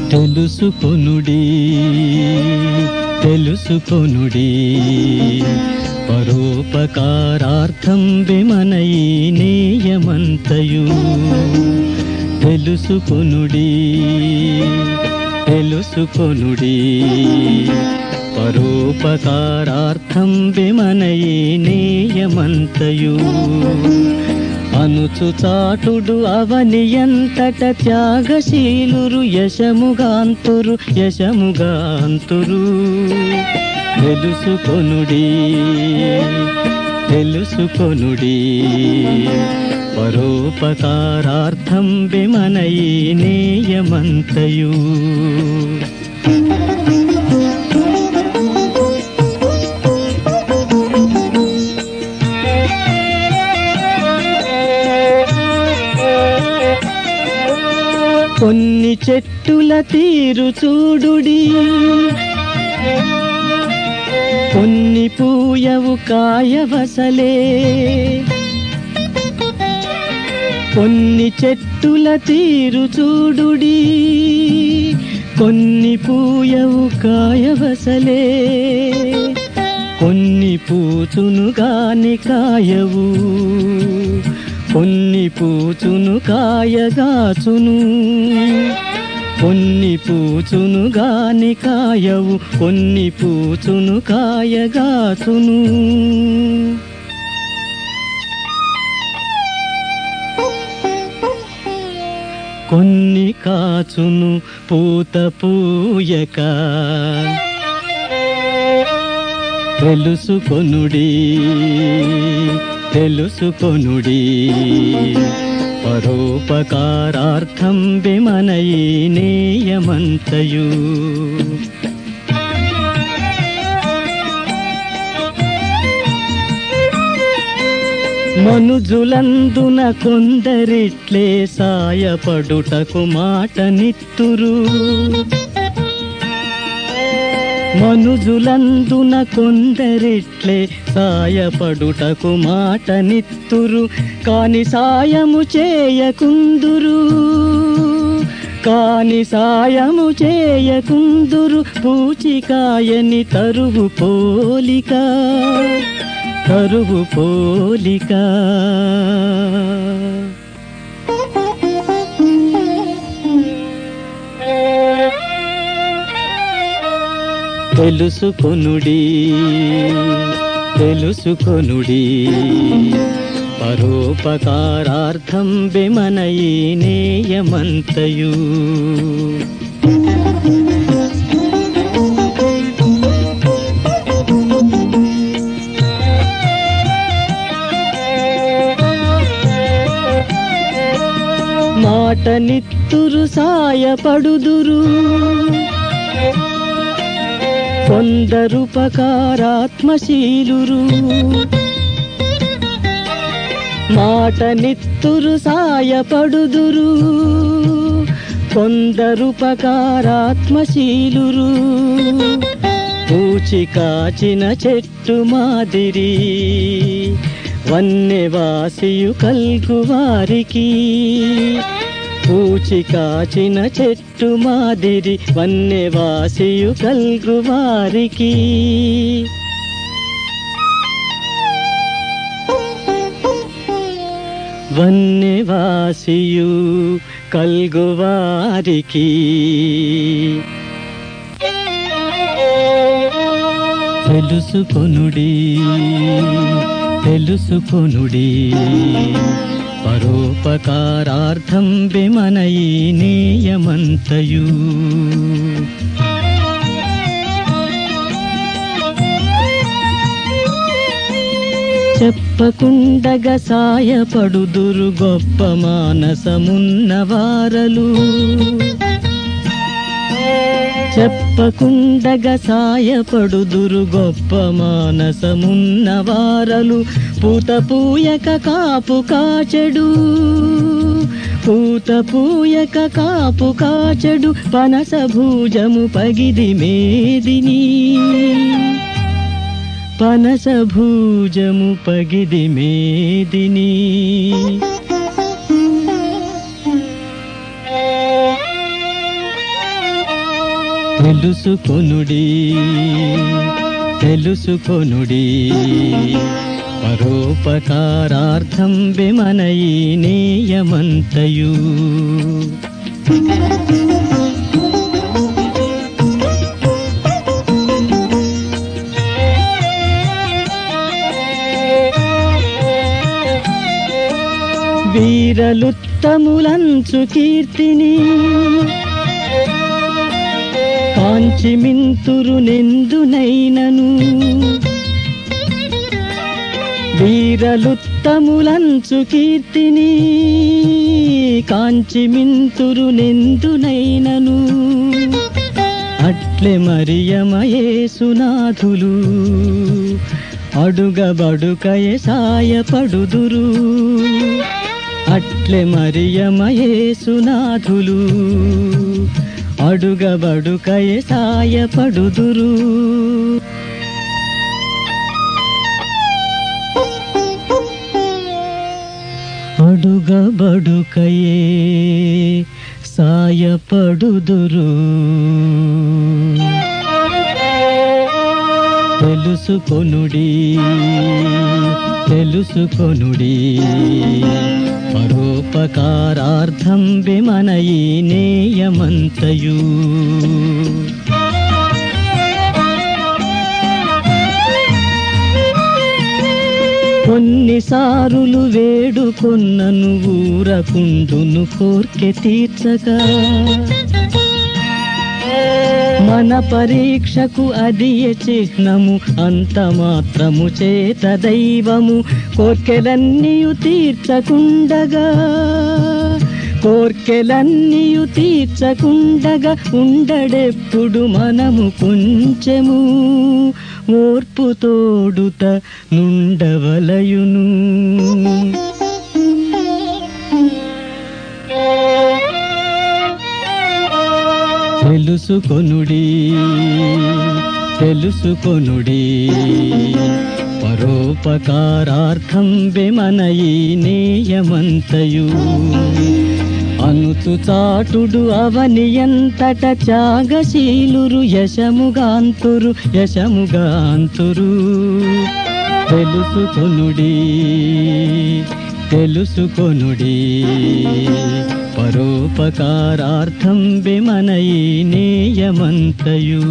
తెలుసుకొనుడి తెలుసుకొనుడి పరోపకారార్థం విమనయి నేయమంతయు తెలుసుకొనుడి తెలుసుకొనుడి పరోపకారార్థం విమనయి నేయమంతయు అనుచు చాటుడు అవనియంతట త్యాగశీలురు యశముగాంతురు యశముగాంతురు తెలుసుకొనుడి తెలుసుకొనుడి పరోపకారార్థం విమనయి నేయమంతయు కొన్ని చెట్టుల తీరు చూడుడి కొన్ని పూయవు కాయవసలే కొన్ని చెట్టుల తీరు చూడుడి కొన్ని పూయవు కాయవసలే కొన్ని పూచును గాని కాయవు కొన్ని పూచును కాయగాచును కొన్ని పూచును గాని కాయవు కొన్ని పూచును కాయగాచును కొన్ని కాచును పూత పూయక తెలుసుకొనుడి తెలుసుకొనుడి పరోపకారార్థం విమనయి నేయమంతయు మనుజులందున కొందరిట్లే సాయపడుటకు మాట నిత్తురు మనుజులందున కొందరిట్లే సాయపడుటకు మాట నిత్తురు కాని సాయము చేయకుందురు కాని సాయము చేయకుందురు పూచికాయని తరువు పోలిక తరువు పోలిక తెలుసుకొనుడి తెలుసుకొనుడి పరోపకారార్థం విమనయి నేయమంతయు మాట నిత్తురు సాయపడుదురు కొందరుపకారాత్మశీలురు మాట నిత్తురు సాయపడుదురు కొందరుపకారాత్మశీలురు పూచి కాచిన చెట్టు మాదిరి వన్నెవాసియు కల్గువారికి పూచి కాచిన చెట్టు మాదిరి వన్నెవాసియు కల్గువారికి వన్నెవాసియు కల్గువారికి తెలుసుకొనుడి తెలుసుకొనుడి పరోపకారార్థం విమనయి నేయమంతయు చెప్పకుండగ సాయపడుదురు గొప్ప మానసమున్న వారలు చెప్పకుండగ సాయపడుదురు గొప్ప మానసమున్న వారలు పూత పూయక కాపు కాచెడు పూత పూయక కాపు కాచెడు పనస భూజము పగిది మేదిని పనస భూజము పగిది మేదిని తెలుసుకొనుడి తెలుసుకొనుడి పరోపకారార్థం విమన ఈ నేయమంతయు వీరలుత్తములంచు కీర్తిని కాంచి మింతురు నెందునైనను వీరలుత్తములంచు కీర్తిని కాంచి మింతురు నెందునైనను అట్లే మరియమయేసునాథులు అడుగబడుకయ సాయపడుదురు అట్లే మరియమయేసునాథులు అడుగబడుకయ సాయపడుదురు అడుగబడుకయే సాయపడుదురు తెలుసుకొనుడి తెలుసుకొనుడి పరోపకారార్థం విమన ఈ నేయమంతయు కొన్నిసారులు వేడుకొన్నను ఊరకుండును కోర్కె తీర్చగా మన పరీక్షకు అది చిహ్నము అంత మాత్రము చేత దైవము కోర్కెలన్నీయు తీర్చకుండగా కోర్కెలన్నీయు తీర్చకుండగా ఉండడెప్పుడు మనము కొంచెము ఓర్పు తోడుత నుండవలయును తెలుసుకొనుడి తెలుసుకొనుడి పరోపకారార్థం విమన ఈ నేయమంతయు అనుచు చాటుడు అవని ఎంతట త్యాగశీలురు యశముగాంతురు యశముగాంతురు తెలుసుకొనుడి తెలుసుకొనుడి పరోపకారార్థం విమన ఈ నేయమంతయు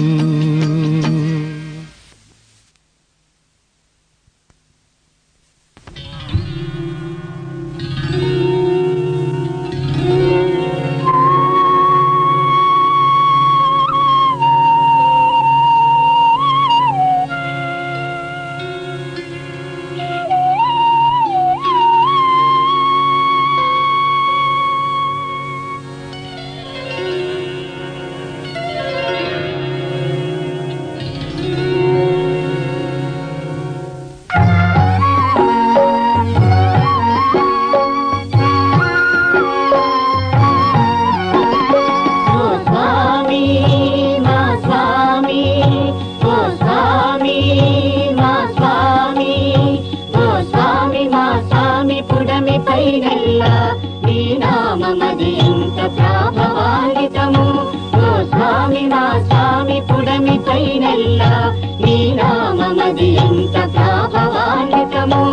ఓ స్వామి మా స్వామి ఓ స్వామి మా స్వామి ఓ స్వామి మా స్వామి పుడమి పైనెల్ల నీ నామమది ఎంత ప్రాభవాన్వితము ఓ స్వామి మా స్వామి పుడమి పైనెల్ల నీ నామమది ఎంత ప్రాభవాన్వితము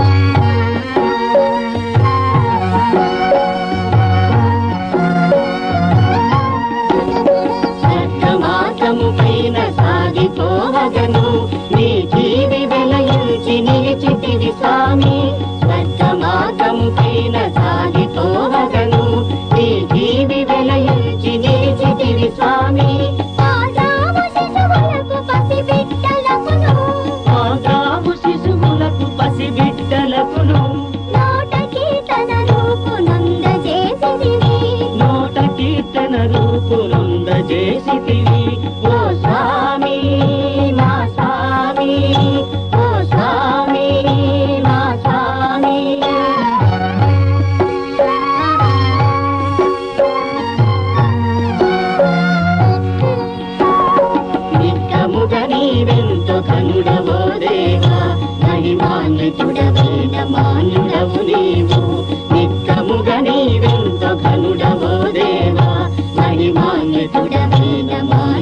స్వర్గమార్గము పైన సాగిపోవగను నీ జీవి వెలయించి నిలిచితివి స్వామి స్వర్గమార్గము పైన సాగిపోవగను నీ జీవి వెలయించి నిలిచితివి స్వామి ఆదాము శిశువులకు పసిబిడ్డలకును ఆదాము శిశువులకు పసిబిడ్డలకును నోట కీర్తన రూపునందజేసిదివి. నోట కీర్తన రూపునందజేసితివి ఓ స్వామి మా స్వామి ఓ స్వామి మా స్వామి నిత్యముగ నీవెంతో కనుడవో దేవా మహిమాన్వితుడవైన మాన్యుడవు నీవు నిత్యముగ నీవెంతో కనుడవో దేవా మహిమాన్వితుడవైన మాన్యుడవు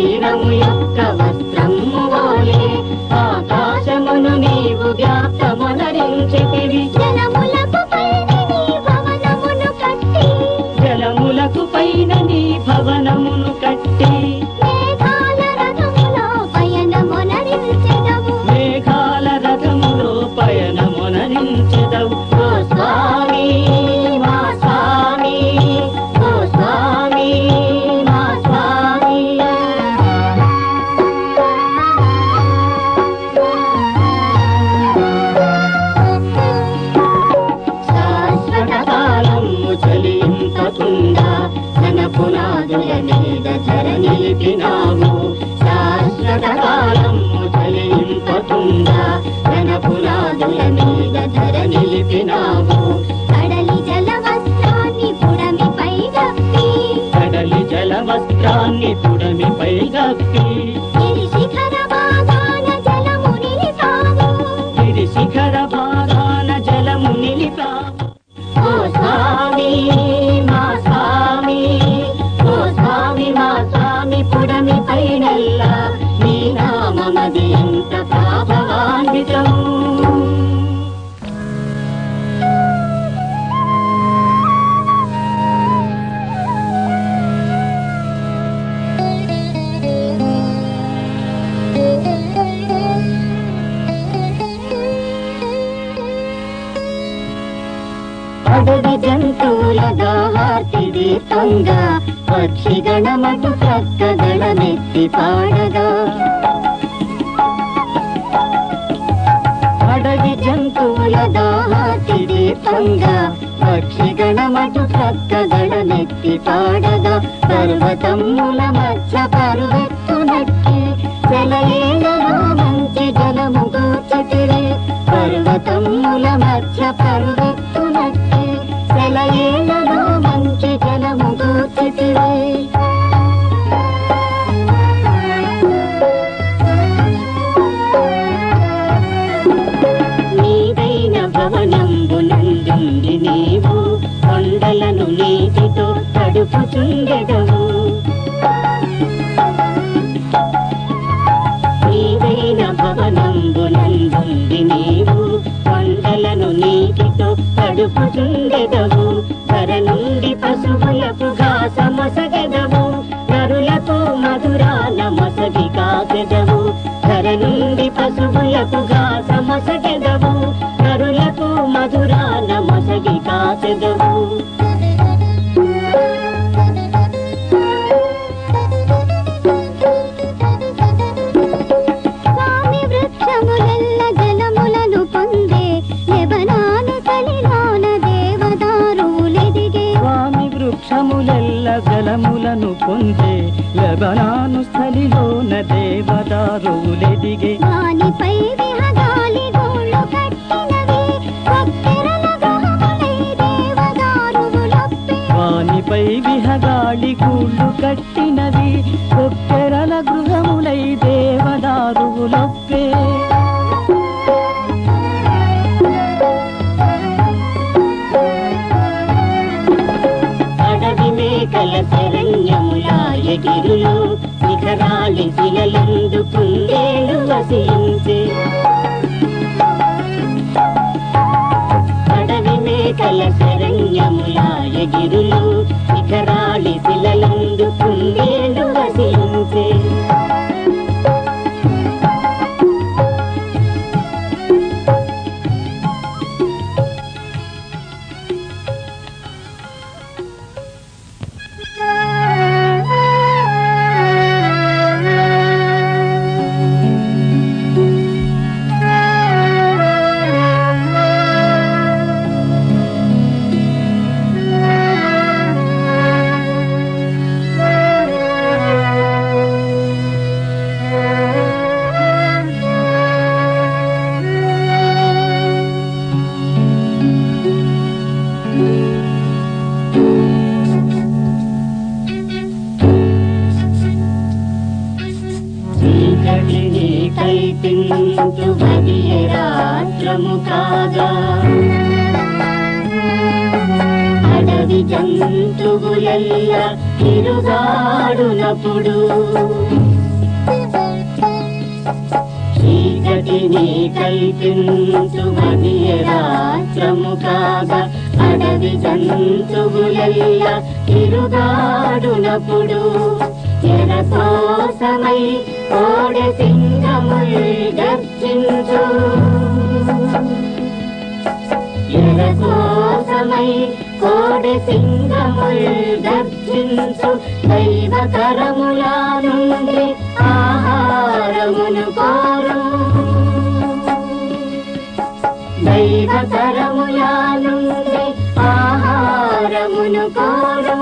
శరీరము యొక్క వస్త్రము వోలే ఆకాశమును నీవు వ్యాప్తమునరించితివి జలములకు పైన నీ భవనమును కట్టి జలములకు పైన నీ భవనమును కట్టి మేఘాల రథములో పయనమునరించెదవు మేఘాల రథములో పయనమునరించెదవు ఓ స్వామి మా స్వామి ఓ స్వామి మా స్వామి శాశ్వత కాలము చలింపకుండా తన పునాదుల మీద ధర నిలిపినావు శాశ్వత కాలము చలింపకుండా తన పునాదుల మీద ధర నిలిపినావు కడలి జల వస్త్రాన్ని పుడమిపై గప్పి కడలి జల వస్త్రాన్ని పుడమిపై గప్పి గిరి శిఖర భాగాన జలము నిలిపావు గిరి శిఖర భాగాన జలము నిలిపావు ఓ స్వామి మా స్వామి ఓ స్వామి మా స్వామి పుడమి పైనల్లా నీ నామమది ఎంత ప్రాభవాన్వితము అడవి జంతువుల దాహార్తి దీపంగ పక్షి గణమటు ప్రక్క గణమెత్తి పాడగా అడవి జంతువుల దాహార్తి దీపంగ పక్షి గణమటు ప్రక్క గణమెత్తి పాడగా పర్వతముల మధ్య పరువెత్తునట్టి జలయేలలో మంచి జలము గోచటిరే పర్వతముల మధ్య పరువెత్తునట్టి జలయేలలో మంచి జలము గోచటిరే నీదైన భవనంబునందుండి నీవు కొండలను నీటితో తడుపుచుండెదవు నీదైన భవనంబునందుండి నీవు కొండలను నీటితో తడుపుచుండెదవు ధర నుండి పశువులకు గాసమొసగెదవు నరులకు మధురాల మొసగి కాసెదవు ధర నుండి పశువులకు గాసమొసగెదవు నరులకు మధురాల మొసగి కాసెదవు స్వామి వృక్షములెల్ల జలములను పొందే లెబనాను తలిలోన దేవదారులెదిగే స్వామి వృక్షములెల్ల జలములను పొందే లబనాను స్థలిలోన దేవదారులెదిగే వానిపై విహగాలి గోళ్ళు కట్టినవి కొక్కెరల గృహములై దేవదారువులొప్పే వానిపై విహగాళి గూళ్ళు కట్టినవి కొక్కెరల గృహములై దేవదారువులొప్పే అడవి మేకల శరణ్యములాయ గిరులు శిఖరాలి శిలలందు కుందేలు వసించే అడవి మేకల శరణ్యములాయ గిరులు శిఖరాలి శిలలందు కుందేలు వసించే చీకటిని కల్పించు బదియ రాత్రము కాగా అడవి జంతువులెల్ల తిరుగాడునప్పుడు జగతిని కల్పించు రాత్రము కాగా అడవి జంతువులెల్ల తిరుగాడునప్పుడు ఎరకోసమై కోడె సింగముల్ గర్జించు ఎరకోసమై కోడె సింగముల్ గర్జించు దైవ కరముల నుండి ఆహారమును కోరు దైవ కరముల నుండి ఆహారమును కోరు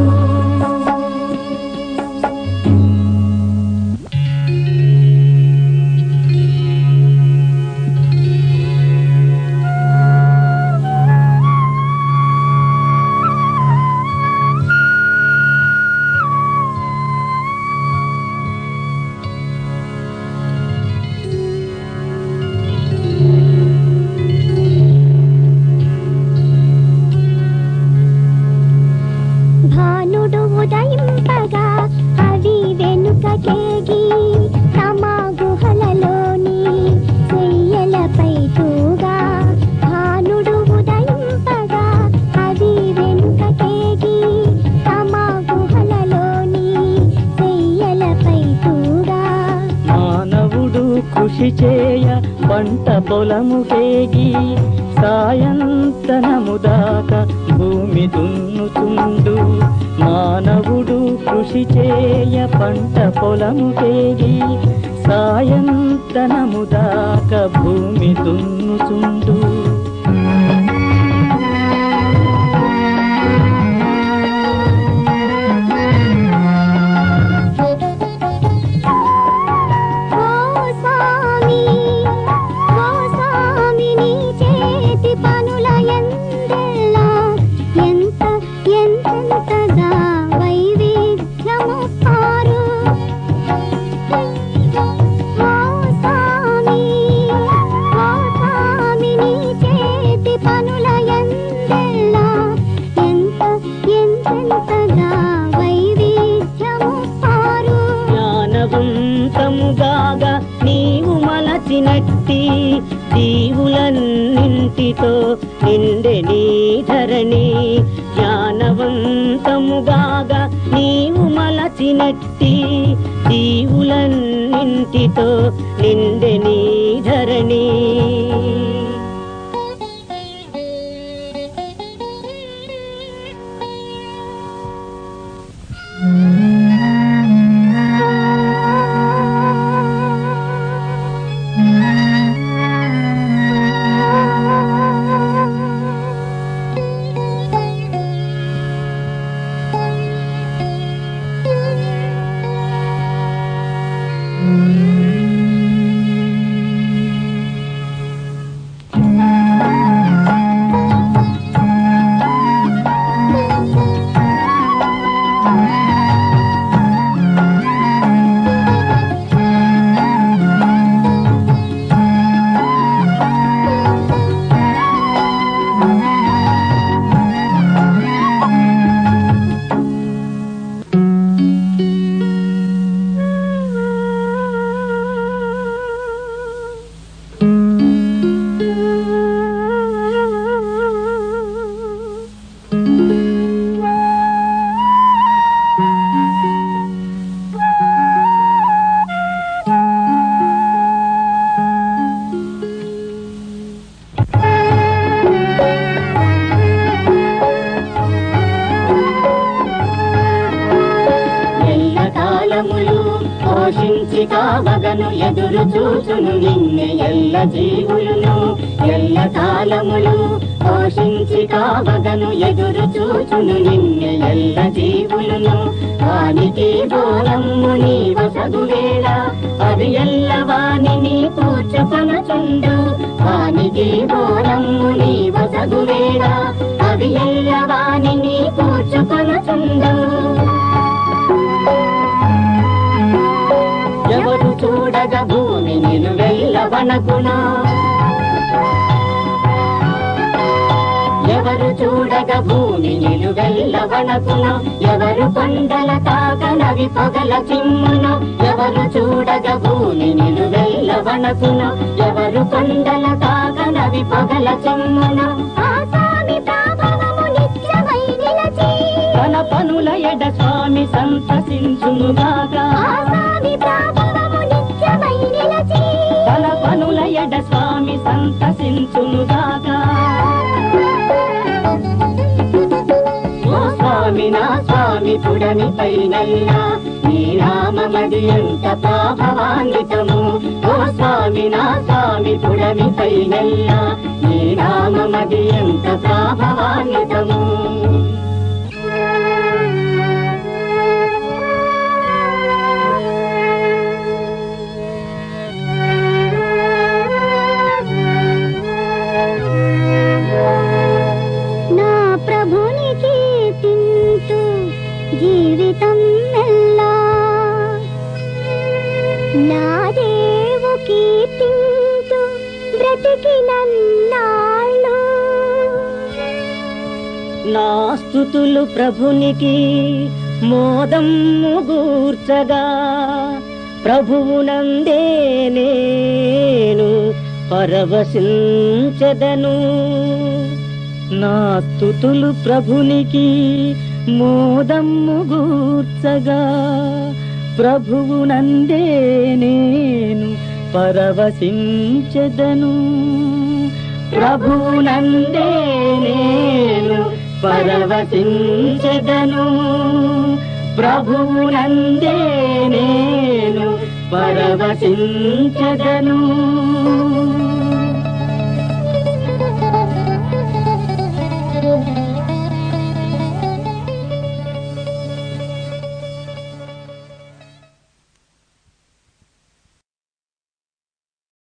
భానుడు ఉదయింపగా అవి వెనుకకేగి తమ గుహలలోని చెయ్యలపై తూగా భానుడు ఉదయింపగా అవి వెనుకకేగి తమ గుహలలోని చెయ్యలపై తూగా మానవుడు కృషి చేయ పంట పొలము కేగి సాయంతనము దాకా భూమి దున్నుతుండు మానవుడు కృషి చేయ పంట పొలము కేగి సాయంతనము దాకా భూమి దున్నుతుండు ఓ స్వామి ఓ స్వామి నీ చేతి పనుల ఎందెల్లా ఎంత ఎంతెంతగా వైవిధ్యము పారు ఓ స్వామి ఓ స్వామి నీ చేతి పనుల ఎందెల్లా ఎంత ఎంతెంతగా వైవిధ్యము పారు జ్ఞానవంతముగాగా నీవు మలచినట్టి దీవులన్నింటితో నిండె నీ ధరణి జ్ఞానవంతముగాగా నీవు మలచినట్టి దీవులన్నింటితో నిండె నీ ధరణి ఎల్ల కాలములు పోషించి కావగను ఎదురు చూచును నిన్నే ఎల్ల జీవులను ఎల్ల కాలములు పోషించి కావగను ఎదురు చూచును నిన్నే ఎల్ల జీవులను వానికి బోలమ్ము నీ వసగు వేళ అది ఎల్ల వాణిని కూర్చుకొనచుండు వానికి బోలమ్ము నీ వసగు వేళ అది ఎల్ల వాణిని కూర్చుకొనచుండు ఎవరు చూడగ భూమి నిలువెల్ల వనకును ఎవరు చూడగ భూమి నిలువెల్ల వనకును ఎవరు కొండల తాకనవి పొగల చిమ్మును ఎవరు చూడగ భూమి నిలువెల్ల వణకున ఎవరు కొండల తాగనవి పగల చెమ్మున ఆ స్వామి ప్రాభవము నిత్యమై నిలచి తన పనుల ఎడ స్వామి సంతసించునుగాక ఆ స్వామి ప్రాభవము నిత్యమై నిలచి తన పనుల ఎడ స్వామి సంతసించునుగాక ఓ స్వామి నా స్వామి పుడమి పైనల్లా నీ నామమది ఎంత ప్రాభవాన్వితము ఓ స్వామి నా స్వామి పుడమి పైనల్లా నీ నామమది ఎంత ప్రాభవాన్వితము నా ప్రభుని కీర్తింతు జీవితం మెల్లా నా దేవు కీర్తింతు బ్రతికినన్నాళ్ళు నా స్థుతులు ప్రభునికి మోదం గూర్చగా ప్రభువునందే నేను పరవశించదను నా స్థుతులు ప్రభునికి మోదమ్ము గూర్చగా ప్రభువునందే నేను పరవశించదను ప్రభువునందే నేను పరవశించదను ప్రభువునందే నేను పరవశించదను